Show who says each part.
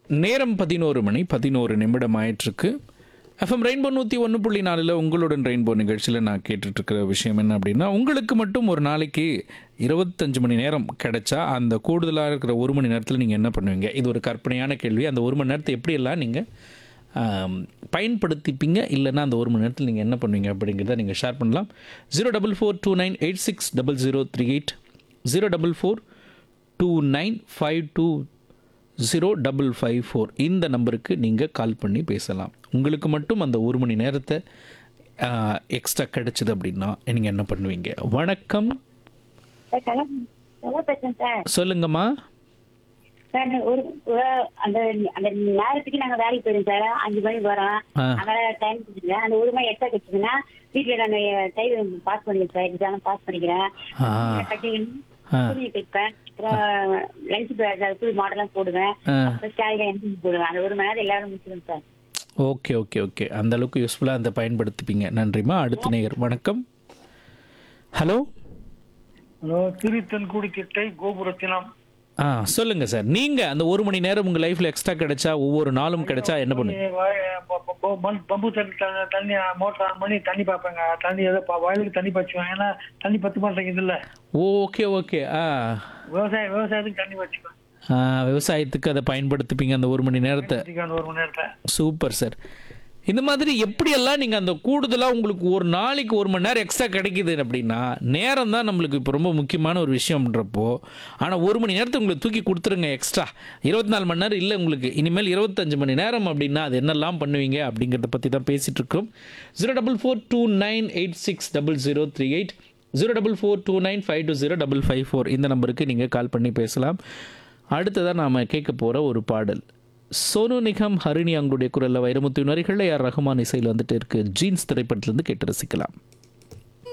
Speaker 1: நேரம் பதினோரு மணி பதினோரு நிமிடம் ஆயிட்டிருக்கு எஃப்எம் ரெயின்போ நூற்றி ஒன்று புள்ளி நாலில் உங்களுடன் ரெயின்போ நிகழ்ச்சியில் நான் கேட்டுட்ருக்கிற விஷயம் என்ன அப்படின்னா உங்களுக்கு மட்டும் ஒரு நாளைக்கு இருபத்தஞ்சு மணி நேரம் கிடைச்சா அந்த கூடுதலாக இருக்கிற ஒரு மணி நேரத்தில் நீங்கள் என்ன பண்ணுவீங்க இது ஒரு கற்பனையான கேள்வி அந்த ஒரு மணி நேரத்தை எப்படியெல்லாம் நீங்கள் பயன்படுத்திப்பீங்க இல்லைன்னா அந்த ஒரு மணி நேரத்தில் நீங்கள் என்ன பண்ணுவீங்க அப்படிங்கிறத நீங்கள் ஷேர் பண்ணலாம் zero double four two nine eight six double zero three eight zero double four two nine five two zero double five four இந்த நம்பருக்கு நீங்கள் கால் பண்ணி பேசலாம் உங்களுக்கு மட்டும் அந்த ஒரு மணி நேரத்தை எக்ஸ்ட்ரா கிடைச்சது அப்படின்னா நீங்கள் என்ன பண்ணுவீங்க வணக்கம்
Speaker 2: சார் கலா நல்லா பேசுறேன் சார்
Speaker 1: சொல்லுங்கம்மா
Speaker 2: சார் நான் ஒரு ஒரு- அந்த அந்த நேரத்துக்கு நாங்க வேலைக்கு போயிடும் சார் அஞ்சு மணிக்கு வரோம்
Speaker 1: ஆ.
Speaker 2: அதனால டைம் கொடுத்துருங்க அந்த ஒரு மணி எக்ஸ்ட்ரா கிடைச்சதுன்னா வீட்டுல நான் டைம் பாஸ் பண்ணிக்கிறேன் சார் எக்ஸாம் பாஸ் பண்ணிக்கிறேன்
Speaker 1: ஆ.
Speaker 2: கட்டிக்கணும்
Speaker 1: ஆ.
Speaker 2: துணி தைப்பேன் அப்புறம் லஞ்ச் புது மாடலாம் போடுவேன்
Speaker 1: ஆ.
Speaker 2: அப்புறம் ஸ்டாலில் என்ட்ரி போடுவேன் அந்த ஒரு மணி நேரம் எல்லாரும் முடிச்சிடும் சார்
Speaker 1: ஓகே ஓகே ஓகே அந்த அளவுக்கு யூஸ்ஃபுல்லாக அந்த பயன்படுத்திப்பீங்க நன்றிம்மா அடுத்த நேயர் வணக்கம் ஹலோ
Speaker 3: ஹலோ திருத்தன்குடி திட்டை கோபுரத்தினம்
Speaker 1: ஆ சொல்லுங்கள் சார் நீங்கள் அந்த ஒரு மணி நேரம் உங்கள் லைஃப்பில் எக்ஸ்ட்ரா கிடைச்சா ஒவ்வொரு நாளும் கிடைச்சா என்ன பண்ணுவீங்க
Speaker 3: பம்பு தண்ணி த- தண்ணி மோட்டர் ஆன் பண்ணி தண்ணி பார்ப்பேங்க தண்ணி ஏதோ ப- வயலுக்கு தண்ணி பாய்ச்சுவேன் ஏன்னா தண்ணி பத்து மாட்டேங்குது இல்ல
Speaker 1: ஓகே ஓகே ஆ
Speaker 3: விவசாயம் விவசாயத்துக்கு தண்ணி பாய்ச்சுவேன்
Speaker 1: ஆ, விவசாயத்துக்கு அதை பயன்படுத்திப்பீங்க அந்த ஒரு மணி நேரத்தை
Speaker 3: அந்த ஒரு மணி நேரத்தை
Speaker 1: சூப்பர் சார் இந்த மாதிரி எப்படியெல்லாம் நீங்கள் அந்த கூடுதலாக உங்களுக்கு ஒரு நாளைக்கு ஒரு மணி நேரம் எக்ஸ்ட்ரா கிடைக்குது அப்படின்னா நேரம் தான் நம்மளுக்கு இப்போ ரொம்ப முக்கியமான ஒரு விஷயம்ன்றப்போ ஆனால் ஒரு மணி நேரத்தை உங்களுக்கு தூக்கி கொடுத்துருங்க எக்ஸ்ட்ரா இருபத்தி நாலு மணி நேரம் இல்லை உங்களுக்கு இனிமேல் இருபத்தஞ்சு மணி நேரம் அப்படின்னா அது என்னெல்லாம் பண்ணுவீங்க அப்படிங்கிறத பற்றி தான் பேசிகிட்டு இருக்கோம் zero double four two nine eight six double zero three eight zero double four two nine five two zero double five four இந்த நம்பருக்கு நீங்கள் கால் பண்ணி பேசலாம் அடுத்ததாக நாம் கேட்க போகிற ஒரு பாடல் சோனு நிகம் ஹரிணி அவங்களுடைய குரலில் வைரமுத்து வரிகளில் யார் ரஹ்மான் இசையில் வந்துட்டு இருக்கு ஜீன்ஸ் திரைப்படத்திலிருந்து கேட்டு ரசிக்கலாம்